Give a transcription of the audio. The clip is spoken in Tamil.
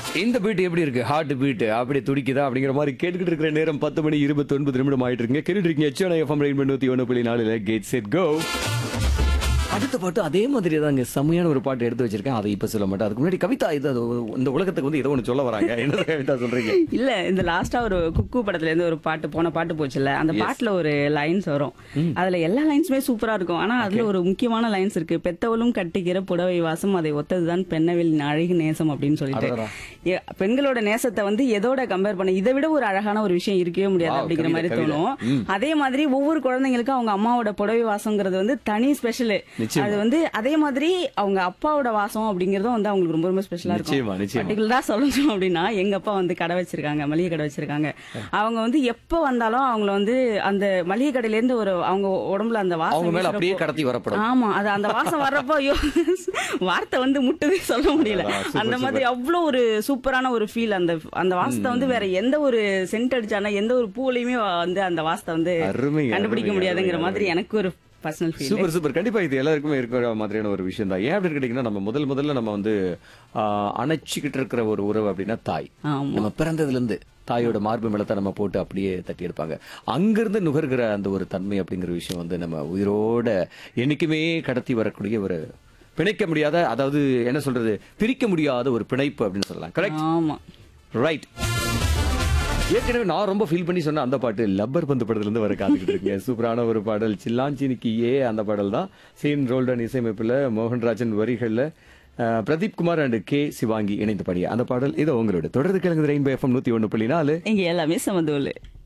இந்த பீட் எப்படி இருக்கு ஹார்ட் பீட் அப்படி துடிக்குதா அப்படிங்கிற மாதிரி கேட்டுக்கிட்டு இருக்கிற நேரம் பத்து மணி இருபத்தி ஒன்பது நிமிடம் ஆயிட்டு இருக்குங்க கேட்டுட்டு இருக்கீங்க எச்என் எஃப்எம் ரெயின் நூத்தி ஒன்று புள்ளி நாலுல கேட் செட் கோ அடுத்த பாட்டு அதே மாதிரி தாங்க செம்மையான ஒரு பாட்டு எடுத்து வச்சிருக்கேன் அதை இப்ப சொல்ல மாட்டேன் அதுக்கு முன்னாடி கவிதா இது அது இந்த உலகத்துக்கு வந்து ஏதோ ஒன்று சொல்ல வராங்க என்ன கவிதா சொல்றீங்க இல்ல இந்த லாஸ்டா ஒரு குக்கு படத்துல இருந்து ஒரு பாட்டு போன பாட்டு போச்சுல்ல அந்த பாட்டுல ஒரு லைன்ஸ் வரும் அதுல எல்லா லைன்ஸுமே சூப்பரா இருக்கும் ஆனா அதுல ஒரு முக்கியமான லைன்ஸ் இருக்கு பெத்தவளும் கட்டிக்கிற புடவை வாசம் அதை ஒத்ததுதான் பெண்ணவில் அழகு நேசம் அப்படின்னு சொல்லிட்டு அடடா. எ- பெண்களோட நேசத்தை வந்து எதோட கம்பேர் பண்ண இதை விட ஒரு அழகான ஒரு விஷயம் இருக்கவே முடியாது Wow, அப்படிங்கிற கவிதை, மாதிரி கவிதை. தோணும் அதே மாதிரி ஒவ்வொரு குழந்தைங்களுக்கும் அவங்க அம்மாவோட புடவை வாசம்ங்கிறது வந்து தனி ஸ்பெஷல் நிச்சயமா. அது வந்து அதே மாதிரி அவங்க அப்பாவோட வாசம் அப்படிங்கறதும் வந்து அவங்களுக்கு ரொம்ப ரொம்ப ஸ்பெஷலா நிச்சயமா, இருக்கும் நிச்சயமா. பர்டிகுலரா சொல்லணும் அப்படின்னா எங்க அப்பா வந்து கடை வச்சிருக்காங்க மளிகை கடை வச்சிருக்காங்க அவங்க வந்து எப்ப வந்தாலும் அவங்கள வந்து அந்த மளிகை கடையில இருந்து ஒரு அவங்க உடம்புல அந்த வாசம் அவங்க மேல வீசுறப்போ- அப்படியே கடத்தி வரப்படும் ஆமா அது அந்த வாசம் வர்றப்போ ஐயோ வார்த்தை வந்து முட்டுதே சொல்ல முடியல அதான், super, அந்த மாதிரி அவ்வளவு ஒரு சூப்பரான ஒரு ஃபீல் அந்த அந்த வாசத்தை வந்து வேற எந்த ஒரு சென்ட் அடிச்சானா எந்த ஒரு பூலையுமே வந்து அந்த வாசத்தை வந்து அருமைங்க, கண்டுபிடிக்க அருமைங்க, முடியாதுங்கிற அருமைங்க, மாதிரி எனக்கு ஒரு பர்சனல் ஃபீல் சூப்பர் சூப்பர் கண்டிப்பா இது எல்லாருக்குமே இருக்கிற மாதிரியான ஒரு விஷயம் தான் ஏன் அப்படின்னு கேட்டீங்கன்னா நம்ம முதல் முதல்ல நம்ம வந்து ஆஹ், அணைச்சிக்கிட்டு இருக்கிற ஒரு உறவு அப்படின்னா தாய் ஆமா நம்ம பிறந்ததுல இருந்து தாயோட மார்பு மேலத்தை நம்ம போட்டு அப்படியே தட்டி எடுப்பாங்க அங்கிருந்து நுகர்கிற அந்த ஒரு தன்மை அப்படிங்கிற விஷயம் வந்து நம்ம உயிரோட என்னைக்குமே கடத்தி வரக்கூடிய ஒரு பிணைக்க முடியாத அதாவது என்ன சொல்றது பிரிக்க முடியாத ஒரு பிணைப்பு அப்படின்னு சொல்லலாம் கரெக்ட் ஆமா ரைட் ஏற்கனவே நான் ரொம்ப ஃபீல் பண்ணி சொன்ன அந்த பாட்டு லப்பர் பந்து படத்துல இருந்து வர காத்துக்கிட்டு இருக்கேன் சூப்பரான ஒரு பாடல் சில்லாஞ்சினிக்கு ஏ அந்த பாடல் தான் சீன் ரோல்டன் இசையமைப்புல மோகன்ராஜன் வரிகள்ல ah, Pradeep Kumar and K Sivaangi இணைந்து பாடிய அந்த பாடல் இதோ உங்களோட தொடர்ந்து கிழங்கு ரெயின்போ எஃப்எம் நூத்தி ஒண்ணு புள்ளி நாலு இங்க எல்லாமே சமதூள்